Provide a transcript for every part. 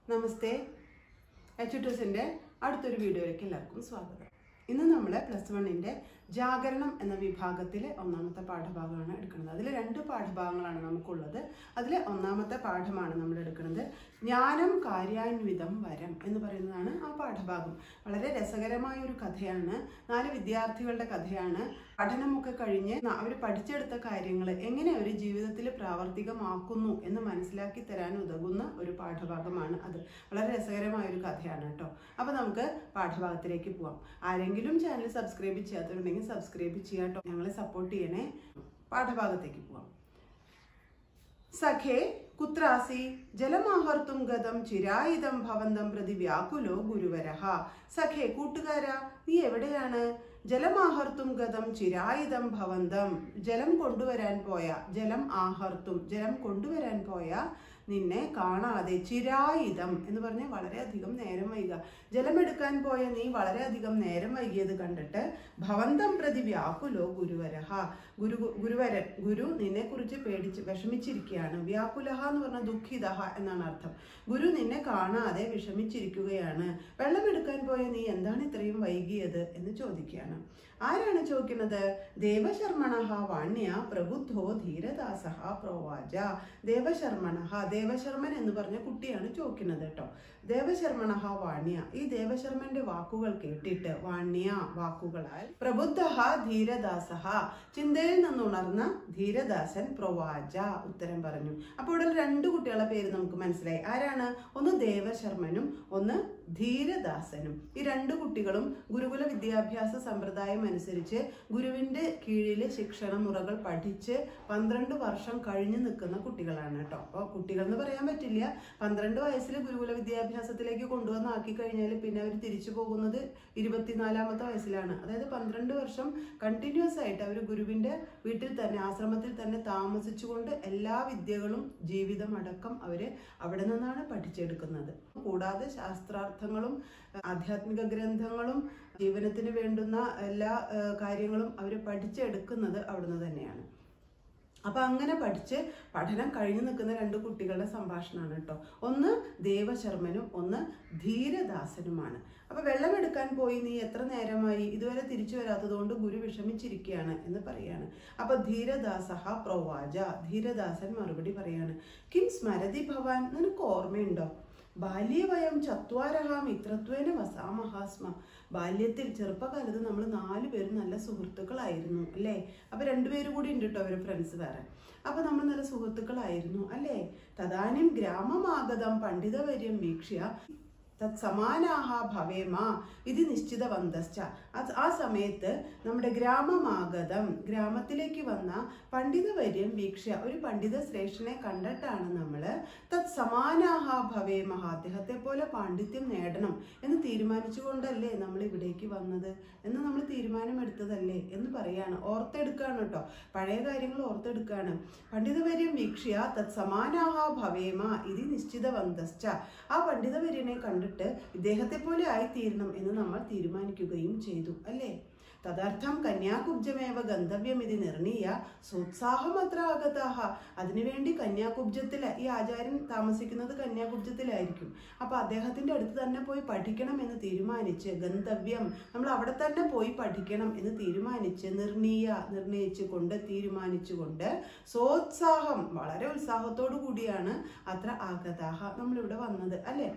നമസ്തേ H ടൂസിൻ്റെ അടുത്തൊരു വീഡിയോയിലേക്ക് എല്ലാവർക്കും സ്വാഗതം ഇന്ന് നമ്മൾ പ്ലസ് വണ്ണിൻ്റെ ജാഗരണം എന്ന വിഭാഗത്തിലെ ഒന്നാമത്തെ പാഠഭാഗമാണ് എടുക്കുന്നത് അതിൽ രണ്ട് പാഠഭാഗങ്ങളാണ് നമുക്കുള്ളത് അതിൽ ഒന്നാമത്തെ പാഠമാണ് നമ്മൾ എടുക്കുന്നത് ജ്ഞാനം കാര്യാന്വിതം വരം എന്ന് പറയുന്നതാണ് ആ പാഠഭാഗം വളരെ രസകരമായ ഒരു കഥയാണ് നാല് വിദ്യാർത്ഥികളുടെ കഥയാണ് പഠനമൊക്കെ കഴിഞ്ഞ് അവർ പഠിച്ചെടുത്ത കാര്യങ്ങൾ എങ്ങനെ അവർ ജീവിതത്തിൽ പ്രാവർത്തികമാക്കുന്നു എന്ന് മനസ്സിലാക്കി തരാൻ ഉതകുന്ന ഒരു പാഠഭാഗമാണ് അത് വളരെ രസകരമായ ഒരു കഥയാണ് കേട്ടോ അപ്പോൾ നമുക്ക് പാഠഭാഗത്തിലേക്ക് പോവാം ആരെങ്കിലും ചാനൽ സബ്സ്ക്രൈബ് ചെയ്യാത്തവരുണ്ടെങ്കിൽ സബ്സ്ക്രൈബ് ചെയ്യാം കേട്ടോ ഞങ്ങളെ സപ്പോർട്ട് ചെയ്യണേ പാഠഭാഗത്തേക്ക് പോവാം സഖേ കുത്രാസി ജലമാഹർത്തും ഗതം ചിരായുധം ഭവന്തം പ്രതി വ്യാകുലോ ഗുരുവരഹ സഖേ കൂട്ടുകാരാ നീ എവിടെയാണ് ജലമാഹർത്തും ഗതം ചിരായുധം ഭവന്തം ജലം കൊണ്ടുവരാൻ പോയ ജലം ആഹർത്തും ജലം കൊണ്ടുവരാൻ പോയ നിന്നെ കാണാതെ ചിരായുധം എന്ന് പറഞ്ഞ് വളരെയധികം നേരം വൈകുക ജലമെടുക്കാൻ പോയ നീ വളരെയധികം നേരം വൈകിയത് കണ്ടിട്ട് ഭവന്തം പ്രതി വ്യാകുലോ ഗുരുവരഹ ഗുരു ഗുരുവരൻ ഗുരു നിന്നെ കുറിച്ച് പേടിച്ച് വിഷമിച്ചിരിക്കുകയാണ് വ്യാകുലഹ എന്ന് പറഞ്ഞാൽ ദുഃഖിതഹ എന്നാണ് അർത്ഥം ഗുരു നിന്നെ കാണാതെ വിഷമിച്ചിരിക്കുകയാണ് വെള്ളമെടുക്കാൻ പോയ നീ എന്താണ് ഇത്രയും വൈകിയത് എന്ന് ചോദിക്കുകയാണ് ആരാണ് ചോദിക്കുന്നത് ദേവശർമ്മണ വാണ്യ പ്രബുദ്ധോ ധീരദാസ പ്രോവാച ദേവശർമ്മണ ദേവശർമ്മൻ എന്ന് പറഞ്ഞ കുട്ടിയാണ് ചോദിക്കുന്നത് കേട്ടോ ദേവശർമ്മണ വാണ്യ ഈ ദേവശർമ്മന്റെ വാക്കുകൾ കേട്ടിട്ട് വാണ്യ വാക്കുകളാൽ പ്രബുദ്ധ ധീരദാസ ചിന്തയിൽ നിന്നുണർന്ന ധീരദാസൻ പ്രവാച ഉത്തരം പറഞ്ഞു അപ്പോൾ ഇവിടെ രണ്ട് കുട്ടികളെ പേര് നമുക്ക് മനസ്സിലായി ആരാണ് ഒന്ന് ദേവശർമ്മനും ഒന്ന് ധീരദാസനും ഈ രണ്ട് കുട്ടികളും ഗുരുകുല വിദ്യാഭ്യാസ സമ്പ്രദായം അനുസരിച്ച് ഗുരുവിന്റെ കീഴിൽ ശിക്ഷണ മുറകൾ പഠിച്ച് പന്ത്രണ്ട് വർഷം കഴിഞ്ഞു നിൽക്കുന്ന കുട്ടികളാണ് കേട്ടോ അപ്പോൾ കുട്ടികൾ എന്ന് പറയാൻ പറ്റില്ല പന്ത്രണ്ട് വയസ്സിൽ ഗുരുകുല വിദ്യാഭ്യാസത്തിലേക്ക് കൊണ്ടുവന്ന് ആക്കി കഴിഞ്ഞാൽ പിന്നെ അവർ തിരിച്ചു പോകുന്നത് ഇരുപത്തിനാലാമത്തെ വയസ്സിലാണ് അതായത് പന്ത്രണ്ട് വർഷം കണ്ടിന്യൂസ് ആയിട്ട് അവർ ഗുരുവിന്റെ വീട്ടിൽ തന്നെ ആശ്രമത്തിൽ തന്നെ താമസിച്ചുകൊണ്ട് എല്ലാ വിദ്യകളും ജീവിതം അടക്കം അവര് അവിടെ നിന്നാണ് പഠിച്ചെടുക്കുന്നത് കൂടാതെ ശാസ്ത്രാർത്ഥങ്ങളും ആധ്യാത്മിക ഗ്രന്ഥങ്ങളും ജീവനത്തിന് വേണ്ടുന്ന എല്ലാ ഏഹ്, കാര്യങ്ങളും അവർ പഠിച്ചെടുക്കുന്നത് അവിടുന്ന് തന്നെയാണ് അപ്പൊ അങ്ങനെ പഠിച്ച് പഠനം കഴിഞ്ഞു നിൽക്കുന്ന രണ്ട് കുട്ടികളുടെ സംഭാഷണമാണ് കേട്ടോ ഒന്ന് ദേവശർമ്മനും ഒന്ന് ധീരദാസനുമാണ് അപ്പൊ വെള്ളമെടുക്കാൻ പോയി നീ എത്ര നേരമായി ഇതുവരെ തിരിച്ചു വരാത്തത് കൊണ്ട് ഗുരു വിഷമിച്ചിരിക്കുകയാണ് എന്ന് പറയാണ് അപ്പൊ ധീരദാസഹ പ്രവാച ധീരദാസൻ മറുപടി പറയാണ് കിം സ്മരതി ഭവാൻ നിനക്ക് ഓർമ്മയുണ്ടോ ബാല്യവയം ചത്വാരഹ മിത്രത്വേന വസാമഹാസ്മ ബാല്യത്തിൽ ചെറുപ്പകാലത്ത് നമ്മൾ നാല് പേരും നല്ല സുഹൃത്തുക്കളായിരുന്നു അല്ലേ അപ്പൊ രണ്ടുപേരും കൂടി ഉണ്ട് കേട്ടോ അവര് ഫ്രണ്ട്സ് വേറെ അപ്പൊ നമ്മൾ നല്ല സുഹൃത്തുക്കളായിരുന്നു അല്ലേ തദാനിം ഗ്രാമമാഗതം പണ്ഡിതവര്യം വീക്ഷ്യ തത്സമാനാഹ ഭവേമ ഇത് നിശ്ചിതവന്തശ്ച അത് ആ സമയത്ത് നമ്മുടെ ഗ്രാമമാഗതം ഗ്രാമത്തിലേക്ക് വന്ന പണ്ഡിതവര്യം വീക്ഷ ഒരു പണ്ഡിത ശ്രേഷ്ഠനെ കണ്ടിട്ടാണ് നമ്മൾ തത് സമാനാഹ ഭവേമഹ അദ്ദേഹത്തെ പോലെ പാണ്ഡിത്യം നേടണം എന്ന് തീരുമാനിച്ചുകൊണ്ടല്ലേ നമ്മൾ ഇവിടേക്ക് വന്നത് എന്ന് നമ്മൾ തീരുമാനമെടുത്തതല്ലേ എന്ന് പറയാണ് ഓർത്തെടുക്കാണ് കേട്ടോ പഴയ കാര്യങ്ങൾ ഓർത്തെടുക്കാണ് പണ്ഡിതവര്യം വീക്ഷ്യ തത് സമാനാഹ ഭവേമ ഇത് നിശ്ചിതവന്തശ്ച ആ പണ്ഡിതവര്യനെ കണ്ടിട്ട് ഇദ്ദേഹത്തെ പോലെ ആയിത്തീരണം എന്ന് നമ്മൾ തീരുമാനിക്കുകയും ചെയ്തു അല്ലേ തദർത്ഥം കന്യാകുബ്ജമേവ ഗന്തവ്യമിതി നിർണീയ സോത്സാഹമത്ര ആഗതാഹ അതിനുവേണ്ടി കന്യാകുബ്ജത്തിൽ ഈ ആചാര്യൻ താമസിക്കുന്നത് കന്യാകുബ്ജത്തിലായിരിക്കും അപ്പൊ അദ്ദേഹത്തിന്റെ അടുത്ത് തന്നെ പോയി പഠിക്കണം എന്ന് തീരുമാനിച്ച് ഗന്തവ്യം നമ്മൾ അവിടെ തന്നെ പോയി പഠിക്കണം എന്ന് തീരുമാനിച്ച് നിർണീയ നിർണയിച്ചു കൊണ്ട് തീരുമാനിച്ചുകൊണ്ട് സോത്സാഹം വളരെ ഉത്സാഹത്തോടു കൂടിയാണ് അത്ര ആഗതാഹ നമ്മളിവിടെ വന്നത് അല്ലേ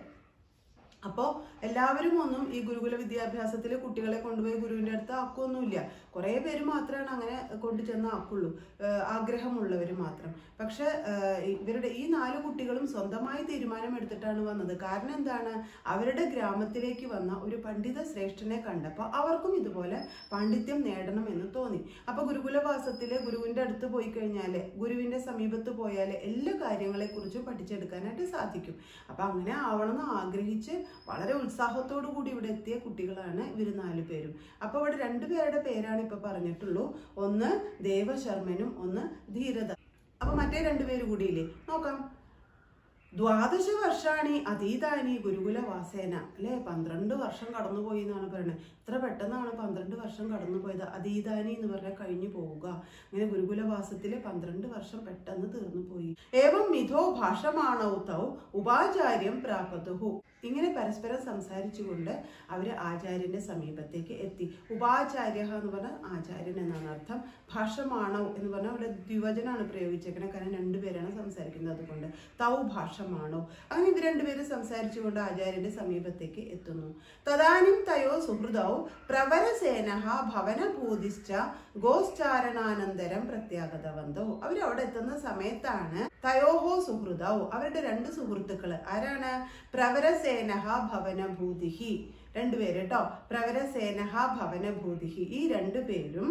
അപ്പോൾ എല്ലാവരും ഒന്നും ഈ ഗുരുകുല വിദ്യാഭ്യാസത്തിൽ കുട്ടികളെ കൊണ്ടുപോയി ഗുരുവിൻ്റെ അടുത്ത് ആക്കുമൊന്നുമില്ല കുറേ പേര് മാത്രമാണ് അങ്ങനെ കൊണ്ടു ചെന്ന് ആക്കുള്ളൂ ഏഹ് ആഗ്രഹമുള്ളവർ മാത്രം പക്ഷെ ഏഹ് ഇവരുടെ ഈ നാല് കുട്ടികളും സ്വന്തമായി തീരുമാനമെടുത്തിട്ടാണ് വന്നത് കാരണം എന്താണ് അവരുടെ ഗ്രാമത്തിലേക്ക് വന്ന ഒരു പണ്ഡിത ശ്രേഷ്ഠനെ കണ്ടപ്പോൾ അവർക്കും ഇതുപോലെ പാണ്ഡിത്യം നേടണം എന്ന് തോന്നി അപ്പൊ ഗുരുകുലവാസത്തില് ഗുരുവിന്റെ അടുത്ത് പോയി കഴിഞ്ഞാല് ഗുരുവിന്റെ സമീപത്ത് പോയാല് എല്ലാ കാര്യങ്ങളെ കുറിച്ചും പഠിച്ചെടുക്കാനായിട്ട് സാധിക്കും അപ്പൊ അങ്ങനെ ആവണമെന്ന് ആഗ്രഹിച്ച് വളരെ ഉത്സാഹത്തോടു കൂടി ഇവിടെ എത്തിയ കുട്ടികളാണ് ഇവർ നാലു പേരും അപ്പൊ ഇവിടെ രണ്ടുപേരുടെ പേരാണ് ഇപ്പൊ പറഞ്ഞിട്ടുള്ളൂ ഒന്ന് ദേവശർമ്മനും ഒന്ന് ധീരത അപ്പൊ മറ്റേ രണ്ടുപേര് കൂടിയില്ലേ നോക്കാം ദ്വാദശ വർഷാണി അതീതാനി ഗുരുകുലവാസേന അല്ലേ പന്ത്രണ്ട് വർഷം കടന്നുപോയി എന്നാണ് പറയുന്നത് ഇത്ര പെട്ടെന്നാണ് പന്ത്രണ്ട് വർഷം കടന്നുപോയത് അതീതാനി എന്ന് പറഞ്ഞാൽ കഴിഞ്ഞു പോവുക അങ്ങനെ ഗുരുകുലവാസത്തിലെ പന്ത്രണ്ട് വർഷം പെട്ടെന്ന് തീർന്നു പോയി ഏവം മിഥോ ഭാഷമാണൗ തൗ ഉപാചാര്യം പ്രാപതുഹു ഇങ്ങനെ പരസ്പരം സംസാരിച്ചുകൊണ്ട് അവർ ആചാര്യന്റെ സമീപത്തേക്ക് എത്തി ഉപാചാര്യ എന്ന് പറഞ്ഞാൽ ആചാര്യൻ എന്നാണ് അർത്ഥം ഭാഷമാണോ എന്ന് പറഞ്ഞാൽ അവിടെ ദ്വിവചനാണ് പ്രയോഗിച്ചേക്കുന്നത് കാരണം രണ്ടുപേരാണ് സംസാരിക്കുന്നത് അതുകൊണ്ട് തൗ ഭാഷമാണോ അങ്ങനെ ഇത് രണ്ടുപേരും സംസാരിച്ചുകൊണ്ട് ആചാര്യന്റെ സമീപത്തേക്ക് എത്തുന്നു തദാനിം തയോ സുഹൃദൗ പ്രവരസേന ഭവനഭൂതിശ്ച ഗോശ്ചാരണാനന്തരം പ്രത്യാഗതവന്തോ അവരവിടെ എത്തുന്ന സമയത്താണ് തയോഹോ സുഹൃദൗ അവരുടെ രണ്ട് സുഹൃത്തുക്കള് ആരാണ് പ്രവരസേന ഭവനഭൂതിഹി രണ്ടുപേര് കേട്ടോ പ്രവരസേനഹ ഭവനഭൂതിഹി ഈ രണ്ടുപേരും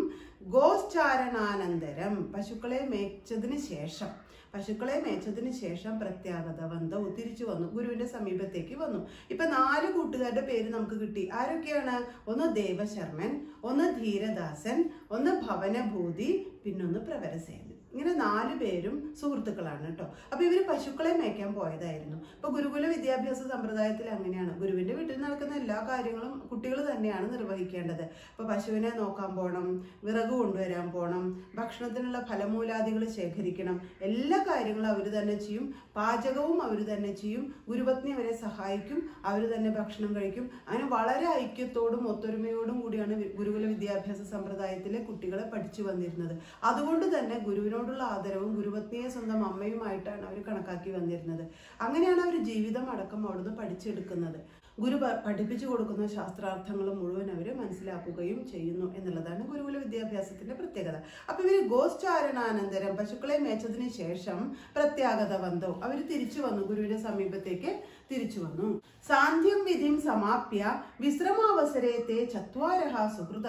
ഗോശ്ചാരണാനന്തരം പശുക്കളെ മേച്ചതിന് ശേഷം പശുക്കളെ മേച്ചതിന് ശേഷം പ്രത്യാഗതവന്തോ തിരിച്ചു വന്നു ഗുരുവിന്റെ സമീപത്തേക്ക് വന്നു ഇപ്പൊ നാല് കൂട്ടുകാരുടെ പേര് നമുക്ക് കിട്ടി ആരൊക്കെയാണ് ഒന്ന് ദേവശർമ്മൻ ഒന്ന് ധീരദാസൻ ഒന്ന് ഭവനഭൂതി പിന്നൊന്ന് പ്രവരസേനൻ ഇങ്ങനെ നാല് പേരും സുഹൃത്തുക്കളാണ് കേട്ടോ അപ്പൊ ഇവര് പശുക്കളെ മേയ്ക്കാൻ പോയതായിരുന്നു ഇപ്പൊ ഗുരുകുല വിദ്യാഭ്യാസ സമ്പ്രദായത്തിൽ അങ്ങനെയാണ് ഗുരുവിന്റെ വീട്ടിൽ നടക്കുന്ന എല്ലാ കാര്യങ്ങളും കുട്ടികൾ തന്നെയാണ് നിർവഹിക്കേണ്ടത് ഇപ്പൊ പശുവിനെ നോക്കാൻ പോണം വിറക് കൊണ്ടുവരാൻ പോണം ഭക്ഷണത്തിനുള്ള ഫലമൂലാദികൾ ശേഖരിക്കണം എല്ലാ കാര്യങ്ങളും അവർ തന്നെ ചെയ്യും പാചകവും അവർ തന്നെ ചെയ്യും ഗുരുപത്നി അവരെ സഹായിക്കും അവർ തന്നെ ഭക്ഷണം കഴിക്കും അങ്ങനെ വളരെ ഐക്യത്തോടും ഒത്തൊരുമയോടും കൂടിയാണ് വി- ഗുരുകുല വിദ്യാഭ്യാസ സമ്പ്രദായത്തിലെ കുട്ടികളെ പഠിച്ചു വന്നിരുന്നത് അതുകൊണ്ട് തന്നെ ഗുരുവിനോടുള്ള ആദരവും ഗുരുപത്നിയെ സ്വന്തം അമ്മയുമായിട്ടാണ് അവർ കണക്കാക്കി വന്നിരുന്നത് അങ്ങനെയാണ് അവർ ജീവിതം അടക്കം അവിടുന്ന് പഠിച്ചെടുക്കുന്നത് ഗുരു പ- പഠിപ്പിച്ചു കൊടുക്കുന്ന ശാസ്ത്രാർത്ഥങ്ങൾ മുഴുവൻ അവർ മനസ്സിലാക്കുകയും ചെയ്യുന്നു എന്നുള്ളതാണ് ഗുരുകുല വിദ്യാഭ്യാസത്തിന്റെ പ്രത്യേകത അപ്പൊ ഇവര് ഗോശ്ചാരണാനന്തരം പശുക്കളെ മേച്ചതിന് ശേഷം പ്രത്യാഗത വന്തോ അവർ തിരിച്ചു വന്നു ഗുരുവിന്റെ സമീപത്തേക്ക് തിരിച്ചു വന്നു സാന്ധ്യം വിധിം സമാപ്യ വിശ്രമാവസരേ തേ ചത്വാരഹ സുഹൃത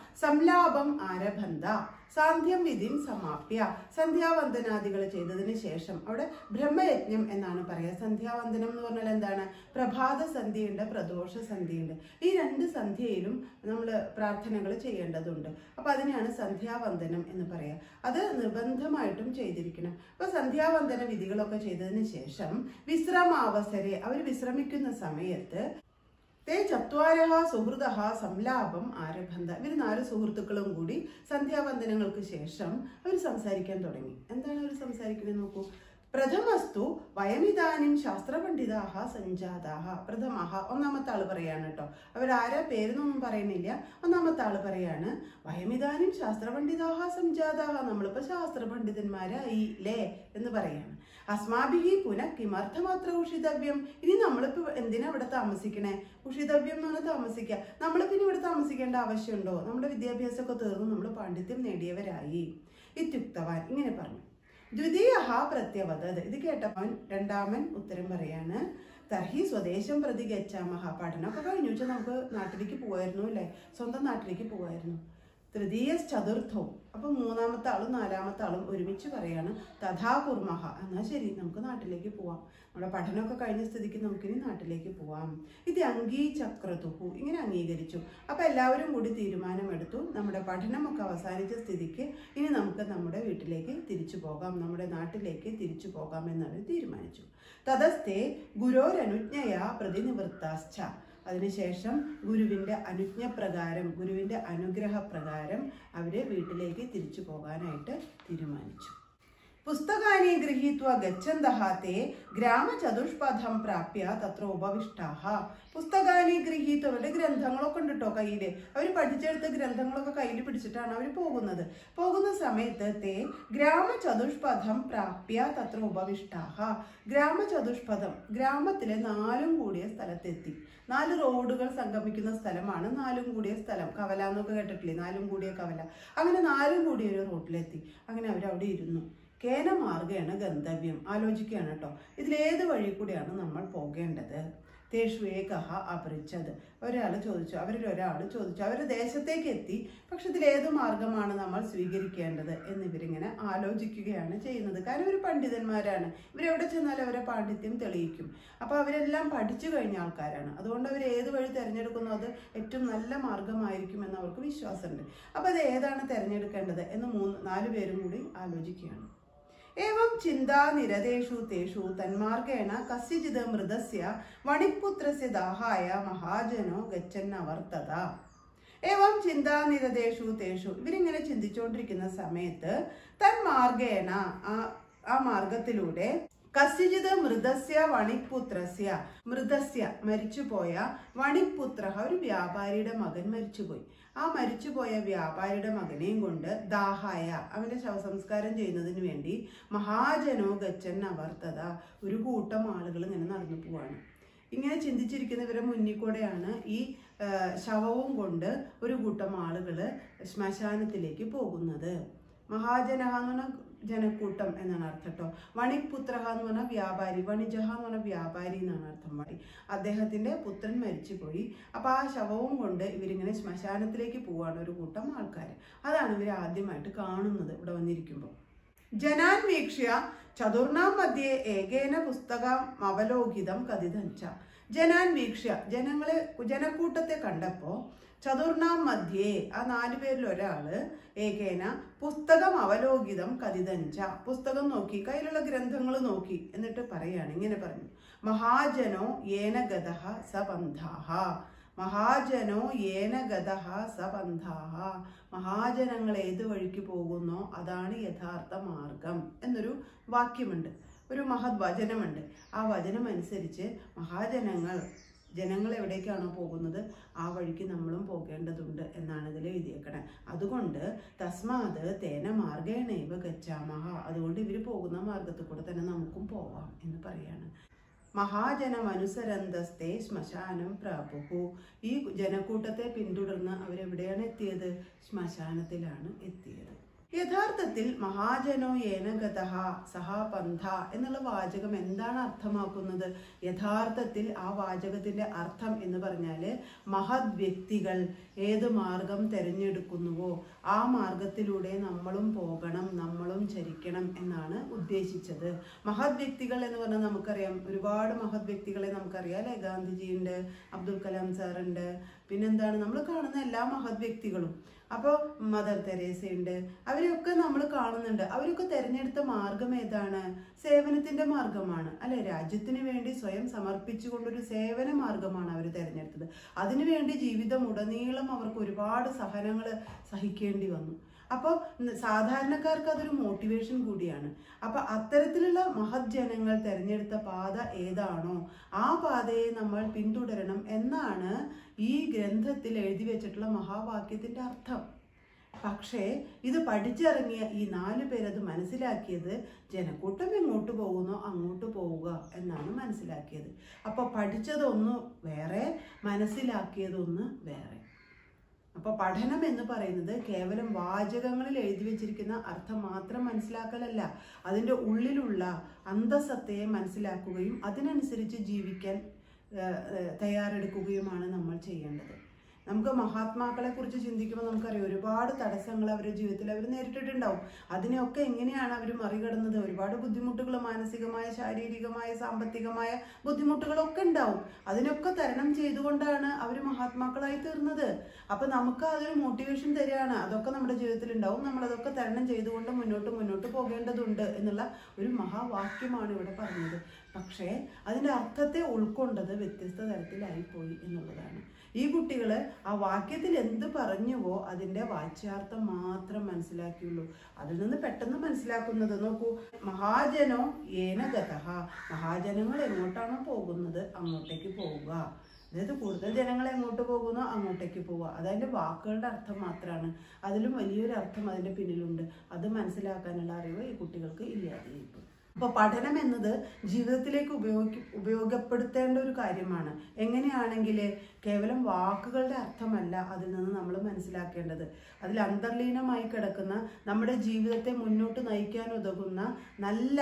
സംലാപം ആരഭന്ത സാന്ധ്യം വിധിം സമാപ്യ സന്ധ്യാവന്ദനാദികൾ ചെയ്തതിന് ശേഷം അവിടെ ബ്രഹ്മയജ്ഞം എന്നാണ് പറയുക സന്ധ്യാവന്ദനം എന്ന് പറഞ്ഞാൽ എന്താണ് പ്രഭാത സന്ധ്യയുണ്ട് പ്രദോഷ സന്ധ്യയുണ്ട് ഈ രണ്ട് സന്ധ്യയിലും നമ്മൾ പ്രാർത്ഥനകൾ ചെയ്യേണ്ടതുണ്ട് അപ്പൊ അതിനെയാണ് സന്ധ്യാവന്ദനം എന്ന് പറയുക അത് നിർബന്ധമായിട്ടും ചെയ്തിരിക്കണം അപ്പൊ സന്ധ്യാവന്ദന വിധികളൊക്കെ ചെയ്തതിന് ശേഷം വിശ്രമാവസരെ അവർ വിശ്രമിക്കുന്ന സമയത്ത് തേ ചത്വാരഹ സുഹൃത സംലാപം ആരംഭന്ത ഇവർ നാല് സുഹൃത്തുക്കളും കൂടി സന്ധ്യാവന്ദനങ്ങൾക്ക് ശേഷം അവർ സംസാരിക്കാൻ തുടങ്ങി എന്താണ് അവർ സംസാരിക്കുന്നത് നോക്കൂ പ്രഥമസ്തു വയമിതാനും ശാസ്ത്രപണ്ഡിതാഹ സഞ്ജാതാഹ പ്രഥമഹ ഒന്നാമത്തെ ആള് പറയാണ് കേട്ടോ അവരാരാ പേരൊന്നും പറയുന്നില്ല ഒന്നാമത്തെ ആള് പറയാണ് വയമിതാനും ശാസ്ത്രപണ്ഡിതാഹ സംജാതാഹ നമ്മളിപ്പോ ശാസ്ത്രപണ്ഡിതന്മാരായി ലേ എന്ന് പറയാണ് അസ്മാഭിഹി പുനഃ കിമർത്ഥമാത്ര ഉഷിതവ്യം ഇനി നമ്മളിപ്പോ എന്തിനാ ഇവിടെ താമസിക്കണേ ഉഷിതവ്യം എന്ന് പറഞ്ഞാൽ താമസിക്കുക നമ്മളിപ്പോ ഇനി ഇവിടെ താമസിക്കേണ്ട ആവശ്യമുണ്ടോ നമ്മുടെ വിദ്യാഭ്യാസമൊക്കെ തീർന്നു നമ്മൾ പാണ്ഡിത്യം നേടിയവരായി ഇത്യുക്തവാൻ ഇങ്ങനെ പറഞ്ഞു ദ്വിതീയ പ്രത്യവതത് ഇത് കേട്ടവൻ രണ്ടാമൻ ഉത്തരം പറയാണ് തർഹി സ്വദേശം പ്രതി ഗച്ഛാമഹ പഠനമൊക്കെ കഴിഞ്ഞു വെച്ചാൽ നമുക്ക് നാട്ടിലേക്ക് പോവായിരുന്നു അല്ലേ സ്വന്തം നാട്ടിലേക്ക് പോവായിരുന്നു തൃതീയ ചതുർത്ഥവും അപ്പൊ മൂന്നാമത്തെ ആളും നാലാമത്തെ ആളും ഒരുമിച്ച് പറയാണ് തഥാ കുർമഹ എന്നാ ശരി നമുക്ക് നാട്ടിലേക്ക് പോവാം നമ്മുടെ പഠനമൊക്കെ കഴിഞ്ഞ സ്ഥിതിക്ക് നമുക്കിനി നാട്ടിലേക്ക് പോവാം ഇത് അംഗീചക്രതുഹു ഇങ്ങനെ അംഗീകരിച്ചു അപ്പൊ എല്ലാവരും കൂടി തീരുമാനമെടുത്തു നമ്മുടെ പഠനമൊക്കെ അവസാനിച്ച സ്ഥിതിക്ക് ഇനി നമുക്ക് നമ്മുടെ വീട്ടിലേക്ക് തിരിച്ചു പോകാം നമ്മുടെ നാട്ടിലേക്ക് തിരിച്ചു പോകാം എന്നവർ തീരുമാനിച്ചു തതസ്ഥേ ഗുരോരനുജ്ഞയ പ്രതിനിവൃത്താശ്ച അതിനുശേഷം ഗുരുവിന്റെ അനുജ്ഞപ്രകാരം ഗുരുവിന്റെ അനുഗ്രഹപ്രകാരം അവര് വീട്ടിലേക്ക് തിരിച്ചു പോകാനായിട്ട് തീരുമാനിച്ചു പുസ്തകാനി ഗൃഹീത്വ ഗച്ഛന്തः ते ഗ്രാമചതുഷ്പഥം പ്രാപ്യ തത്ര ഉപവിഷ്ടാഹ പുസ്തകാനി ഗൃഹീത്വ അവരുടെ ഗ്രന്ഥങ്ങളൊക്കെ ഉണ്ട് കേട്ടോ കയ്യിൽ അവർ പഠിച്ചെടുത്ത ഗ്രന്ഥങ്ങളൊക്കെ കയ്യിൽ പിടിച്ചിട്ടാണ് അവർ പോകുന്നത് പോകുന്ന സമയത്ത് തേ ഗ്രാമചതുഷ്പഥം പ്രാപ്യ തത്ര ഉപവിഷ്ടാഹ ഗ്രാമചതുഷ്പഥം ഗ്രാമത്തിലെ നാലും കൂടിയ സ്ഥലത്തെത്തി നാല് റോഡുകൾ സംഗമിക്കുന്ന സ്ഥലമാണ് നാലും കൂടിയ സ്ഥലം കവല എന്നൊക്കെ കേട്ടിട്ടില്ലേ നാലും കൂടിയ കവല അങ്ങനെ നാലും കൂടിയ ഒരു റോഡിലെത്തി അങ്ങനെ അവർ അവിടെ ഇരുന്നു കേന മാർഗേണ ഗന്തവ്യം ആലോചിക്കുകയാണ് കേട്ടോ ഇതിലേത് വഴി കൂടിയാണ് നമ്മൾ പോകേണ്ടത് തേഷു ഏകഹ അപരിച്ചത് ഒരാൾ ചോദിച്ചു അവരിൽ ഒരാൾ ചോദിച്ചു അവർ ദേശത്തേക്ക് എത്തി പക്ഷെ ഇതിലേത് മാർഗമാണ് നമ്മൾ സ്വീകരിക്കേണ്ടത് എന്നിവരിങ്ങനെ ആലോചിക്കുകയാണ് ചെയ്യുന്നത് കാരണം ഇവർ പണ്ഡിതന്മാരാണ് ഇവരെവിടെ ചെന്നാലും അവരെ പാണ്ഡിത്യം തെളിയിക്കും അപ്പോൾ അവരെല്ലാം പഠിച്ചു കഴിഞ്ഞ ആൾക്കാരാണ് അതുകൊണ്ട് അവർ ഏത് വഴി തിരഞ്ഞെടുക്കുന്നു അത് ഏറ്റവും നല്ല മാർഗമായിരിക്കും എന്ന് അവർക്ക് വിശ്വാസമുണ്ട് അപ്പോൾ അത് ഏതാണ് തിരഞ്ഞെടുക്കേണ്ടത് എന്ന് മൂന്ന് നാല് പേരും കൂടി ആലോചിക്കുകയാണ് ഏവം ചിന്താനിരതേഷു തേഷു തന്മാർഗേണ കസ്യചിത് മൃതസ്യ വണിപുത്രസ്യ ദാഹായ മഹാജനോ ഗച്ഛന്നവർത്തത ഏവം ചിന്താനിരതേഷു തേഷു ഇവരിങ്ങനെ ചിന്തിച്ചുകൊണ്ടിരിക്കുന്ന സമയത്ത് തന്മാർഗേണ ആ ആ മാർഗത്തിലൂടെ കസ്യജിത് മൃതസ്യ വണിപുത്രസ്യ മൃതസ്യ മരിച്ചുപോയ വണിപുത്ര ഒരു വ്യാപാരിയുടെ മകൻ മരിച്ചുപോയി ആ മരിച്ചുപോയ വ്യാപാരിയുടെ മകനെയും കൊണ്ട് ദാഹായ അവന്റെ ശവസംസ്കാരം ചെയ്യുന്നതിന് വേണ്ടി മഹാജനോ ഗച്ചൻ അവർത്തത ഒരു കൂട്ടം ആളുകൾ ഇങ്ങനെ നടന്നു പോവാണ് ഇങ്ങനെ ചിന്തിച്ചിരിക്കുന്നവരെ മുന്നിൽ കൂടെയാണ് ഈ ആ, ശവവും കൊണ്ട് ഒരു കൂട്ടം ആളുകൾ ശ്മശാനത്തിലേക്ക് പോകുന്നത് മഹാജനഹ എന്ന് പറഞ്ഞാൽ ജനക്കൂട്ടം എന്നാണ് അർത്ഥം കേട്ടോ വണിപുത്രഹ എന്ന് പറഞ്ഞാൽ വ്യാപാരി വണിജഹ എന്ന് പറഞ്ഞാൽ വ്യാപാരി എന്നാണ് അർത്ഥം വണി അദ്ദേഹത്തിന്റെ പുത്രൻ മരിച്ചുപോയി അപ്പൊ ആ ശവവും കൊണ്ട് ഇവരിങ്ങനെ ശ്മശാനത്തിലേക്ക് പോവാണ് ഒരു കൂട്ടം ആൾക്കാർ അതാണ് ഇവർ ആദ്യമായിട്ട് കാണുന്നത് ഇവിടെ വന്നിരിക്കുമ്പോൾ ജനാൻ വീക്ഷ്യ ചതുർണാം മധ്യേ ഏകേന പുസ്തകം അവലോകിതം കഥിതഞ്ച ജനാൻ വീക്ഷ്യ ജനങ്ങളെ ജനക്കൂട്ടത്തെ കണ്ടപ്പോ ചതുർണാം മധ്യേ ആ നാലു പേരിൽ ഒരാള് ഏകേന പുസ്തകം അവലോകിതം കഥിതഞ്ച പുസ്തകം നോക്കി കയ്യിലുള്ള ഗ്രന്ഥങ്ങൾ നോക്കി എന്നിട്ട് പറയാണ് ഇങ്ങനെ പറഞ്ഞു മഹാജനോ ഏന ഗതഃ സബന്ധാഹ മഹാജനോ ഏന ഗതഃ സബന്ധാഹ മഹാജനങ്ങൾ ഏത് വഴിക്ക് പോകുന്നോ അതാണ് യഥാർത്ഥ മാർഗം എന്നൊരു വാക്യമുണ്ട് ഒരു മഹത് വചനമുണ്ട് ആ വചനം അനുസരിച്ച് മഹാജനങ്ങൾ ജനങ്ങൾ എവിടേക്കാണോ പോകുന്നത് ആ വഴിക്ക് നമ്മളും പോകേണ്ടതുണ്ട് എന്നാണ് ഇതിൽ എഴുതിയേക്കണേ അതുകൊണ്ട് തസ്മാത് തേന മാർഗേണൈവ ഗച്ഛാമഹ അതുകൊണ്ട് ഇവർ പോകുന്ന മാർഗത്തിൽ കൂടെ തന്നെ നമുക്കും പോവാം എന്ന് പറയാണ് മഹാജനമനുസരന്തസ്തേ ശ്മശാനം പ്രാപുഹു ഈ ജനക്കൂട്ടത്തെ പിന്തുടർന്ന് അവരെവിടെയാണ് എത്തിയത് ശ്മശാനത്തിലാണ് എത്തിയത് യഥാർത്ഥത്തിൽ മഹാജനോ ഏനഗത സഹാ പന്ഥ എന്നുള്ള വാചകം എന്താണ് അർത്ഥമാക്കുന്നത് യഥാർത്ഥത്തിൽ ആ വാചകത്തിന്റെ അർത്ഥം എന്ന് പറഞ്ഞാല് മഹത് വ്യക്തികൾ ഏത് മാർഗം തിരഞ്ഞെടുക്കുന്നുവോ ആ മാർഗത്തിലൂടെ നമ്മളും പോകണം നമ്മളും ചരിക്കണം എന്നാണ് ഉദ്ദേശിച്ചത് മഹത് വ്യക്തികൾ എന്ന് പറഞ്ഞാൽ നമുക്കറിയാം ഒരുപാട് മഹത് വ്യക്തികളെ നമുക്കറിയാം അല്ലെ ഗാന്ധിജിയുണ്ട് അബ്ദുൽ കലാം സാറുണ്ട് പിന്നെന്താണ് നമ്മൾ കാണുന്ന എല്ലാ മഹത് വ്യക്തികളും അപ്പോൾ മദർ തെരേസയുണ്ട് അവരെയൊക്കെ നമ്മൾ കാണുന്നുണ്ട് അവരൊക്കെ തിരഞ്ഞെടുത്ത മാർഗം ഏതാണ് സേവനത്തിന്റെ മാർഗമാണ് അല്ലെ രാജ്യത്തിന് വേണ്ടി സ്വയം സമർപ്പിച്ചുകൊണ്ടൊരു സേവന മാർഗമാണ് അവർ തിരഞ്ഞെടുത്തത് അതിനുവേണ്ടി ജീവിതം ഉടനീളം അവർക്ക് ഒരുപാട് സഹനങ്ങൾ സഹിക്കേണ്ടി വന്നു അപ്പോൾ സാധാരണക്കാർക്ക് അതൊരു മോട്ടിവേഷൻ കൂടിയാണ് അപ്പൊ അത്തരത്തിലുള്ള മഹത് ജനങ്ങൾ തിരഞ്ഞെടുത്ത പാത ഏതാണോ ആ പാതയെ നമ്മൾ പിന്തുടരണം എന്നാണ് ഈ ഗ്രന്ഥത്തിൽ എഴുതി വെച്ചിട്ടുള്ള മഹാവാക്യത്തിന്റെ അർത്ഥം പക്ഷേ ഇത് പഠിച്ചിറങ്ങിയ ഈ നാല് പേരത് മനസ്സിലാക്കിയത് ജനക്കൂട്ടം എങ്ങോട്ട് പോകുന്നോ അങ്ങോട്ട് പോവുക എന്നാണ് മനസ്സിലാക്കിയത് അപ്പൊ പഠിച്ചതൊന്ന് വേറെ മനസ്സിലാക്കിയതൊന്ന് വേറെ അപ്പൊ പഠനം എന്ന് പറയുന്നത് കേവലം വാചകങ്ങളിൽ എഴുതി വെച്ചിരിക്കുന്ന അർത്ഥം മാത്രം മനസ്സിലാക്കലല്ല അതിൻ്റെ ഉള്ളിലുള്ള അന്തസത്തയെ മനസ്സിലാക്കുകയും അതിനനുസരിച്ച് ജീവിക്കാൻ ഏഹ്, ഏഹ്, തയ്യാറെടുക്കുകയുമാണ് നമ്മൾ ചെയ്യേണ്ടത് നമുക്ക് മഹാത്മാക്കളെ കുറിച്ച് ചിന്തിക്കുമ്പോൾ നമുക്കറിയാം ഒരുപാട് തടസ്സങ്ങൾ അവരുടെ ജീവിതത്തിൽ അവർ നേരിട്ടിട്ടുണ്ടാവും അതിനെയൊക്കെ എങ്ങനെയാണ് അവർ മറികടന്നത് ഒരുപാട് ബുദ്ധിമുട്ടുകൾ മാനസികമായ ശാരീരികമായ സാമ്പത്തികമായ ബുദ്ധിമുട്ടുകളൊക്കെ ഉണ്ടാവും അതിനൊക്കെ തരണം ചെയ്തുകൊണ്ടാണ് അവർ മഹാത്മാക്കളായി തീർന്നത് അപ്പൊ നമുക്ക് അതൊരു മോട്ടിവേഷൻ തരികയാണ് അതൊക്കെ നമ്മുടെ ജീവിതത്തിൽ ഉണ്ടാവും നമ്മൾ അതൊക്കെ തരണം ചെയ്തുകൊണ്ട് മുന്നോട്ട് മുന്നോട്ട് പോകേണ്ടതുണ്ട് എന്നുള്ള ഒരു മഹാവാക്യമാണ് ഇവിടെ പറഞ്ഞത് പക്ഷേ അതിന്റെ അർത്ഥത്തെ ഉൾക്കൊണ്ടത് വ്യത്യസ്ത തരത്തിലായിപ്പോയി എന്നുള്ളതാണ് ഈ കുട്ടികൾ ആ വാക്യത്തിൽ എന്ത് പറഞ്ഞുവോ അതിന്റെ വാച്യാർത്ഥം മാത്രം മനസ്സിലാക്കിയുള്ളൂ അതിൽ നിന്ന് പെട്ടെന്ന് മനസ്സിലാക്കുന്നത് നോക്കൂ മഹാജനോ ഏനഗത മഹാജനങ്ങൾ എങ്ങോട്ടാണോ പോകുന്നത് അങ്ങോട്ടേക്ക് പോവുക അതായത് കൂടുതൽ ജനങ്ങൾ എങ്ങോട്ട് പോകുന്നോ അങ്ങോട്ടേക്ക് പോവുക അതതിൻ്റെ വാക്കുകളുടെ അർത്ഥം മാത്രമാണ് അതിലും വലിയൊരു അർത്ഥം അതിൻ്റെ പിന്നിലുണ്ട് അത് മനസ്സിലാക്കാനുള്ള അറിവ് ഈ കുട്ടികൾക്ക് ഇല്ലാതെയായിപ്പോയി അപ്പോൾ പഠനം എന്നത് ജീവിതത്തിലേക്ക് ഉപയോഗി ഉപയോഗപ്പെടുത്തേണ്ട ഒരു കാര്യമാണ് എങ്ങനെയാണെങ്കിൽ കേവലം വാക്കുകളുടെ അർത്ഥമല്ല അതിൽ നിന്ന് നമ്മൾ മനസ്സിലാക്കേണ്ടത് അതിൽ അന്തർലീനമായി കിടക്കുന്ന നമ്മുടെ ജീവിതത്തെ മുന്നോട്ട് നയിക്കാൻ ഉതകുന്ന നല്ല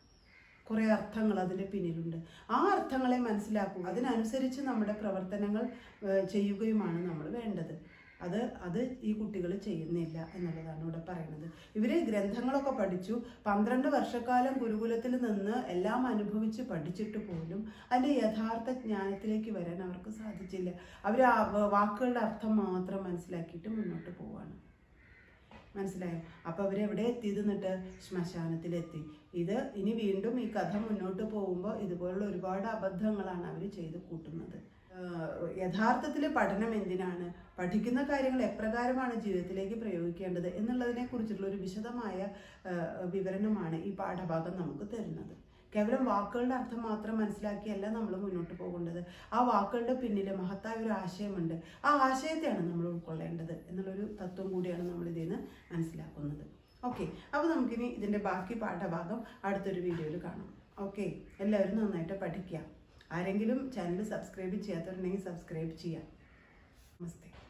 കുറേ അർത്ഥങ്ങൾ അതിൻ്റെ പിന്നിലുണ്ട് ആ അർത്ഥങ്ങളെ മനസ്സിലാക്കുക അതിനനുസരിച്ച് നമ്മുടെ പ്രവർത്തനങ്ങൾ ഏഹ്, ചെയ്യുകയുമാണ് നമ്മൾ വേണ്ടത് അത് അത് ഈ കുട്ടികൾ ചെയ്യുന്നില്ല എന്നുള്ളതാണ് ഇവിടെ പറയുന്നത് ഇവര് ഗ്രന്ഥങ്ങളൊക്കെ പഠിച്ചു പന്ത്രണ്ട് വർഷക്കാലം ഗുരുകുലത്തിൽ നിന്ന് എല്ലാം അനുഭവിച്ച് പഠിച്ചിട്ട് പോലും അതിൻ്റെ യഥാർത്ഥ ജ്ഞാനത്തിലേക്ക് വരാൻ അവർക്ക് സാധിച്ചില്ല അവർ വാക്കുകളുടെ അർത്ഥം മാത്രം മനസ്സിലാക്കിയിട്ട് മുന്നോട്ട് പോവാണ് മനസ്സിലായോ അപ്പോൾ അവരെവിടെ എത്തിയത് എന്നിട്ട് ശ്മശാനത്തിലെത്തി ഇത് ഇനി വീണ്ടും ഈ കഥ മുന്നോട്ട് പോകുമ്പോൾ ഇതുപോലുള്ള ഒരുപാട് അബദ്ധങ്ങളാണ് അവർ ചെയ്ത് കൂട്ടുന്നത് ആഹ് യഥാർത്ഥത്തിൽ പഠനം എന്തിനാണ് പഠിക്കുന്ന കാര്യങ്ങൾ എപ്രകാരമാണ് ജീവിതത്തിലേക്ക് പ്രയോഗിക്കേണ്ടത് എന്നുള്ളതിനെ കുറിച്ചുള്ള ഒരു വിശദമായ ആഹ് വിവരണമാണ് ഈ പാഠഭാഗം നമുക്ക് തരുന്നത് കേവലം വാക്കുകളുടെ അർത്ഥം മാത്രം മനസ്സിലാക്കിയല്ല നമ്മൾ മുന്നോട്ട് പോകേണ്ടത് ആ വാക്കുകളുടെ പിന്നിൽ മഹത്തായ ഒരു ആശയമുണ്ട് ആ ആശയത്തെയാണ് നമ്മൾ ഉൾക്കൊള്ളേണ്ടത് എന്നുള്ളൊരു തത്വം കൂടിയാണ് നമ്മൾ ഇതിൽ നിന്ന് മനസ്സിലാക്കുന്നത് ഓക്കെ അപ്പോൾ നമുക്കിനി ഇതിൻ്റെ ബാക്കി പാഠഭാഗം അടുത്തൊരു വീഡിയോയിൽ കാണാം ഓക്കെ എല്ലാവരും നന്നായിട്ട് പഠിക്കുക ആരെങ്കിലും ചാനൽ സബ്സ്ക്രൈബ് ചെയ്യാത്തവരുണ്ടെങ്കിൽ സബ്സ്ക്രൈബ് ചെയ്യാം നമസ്തേ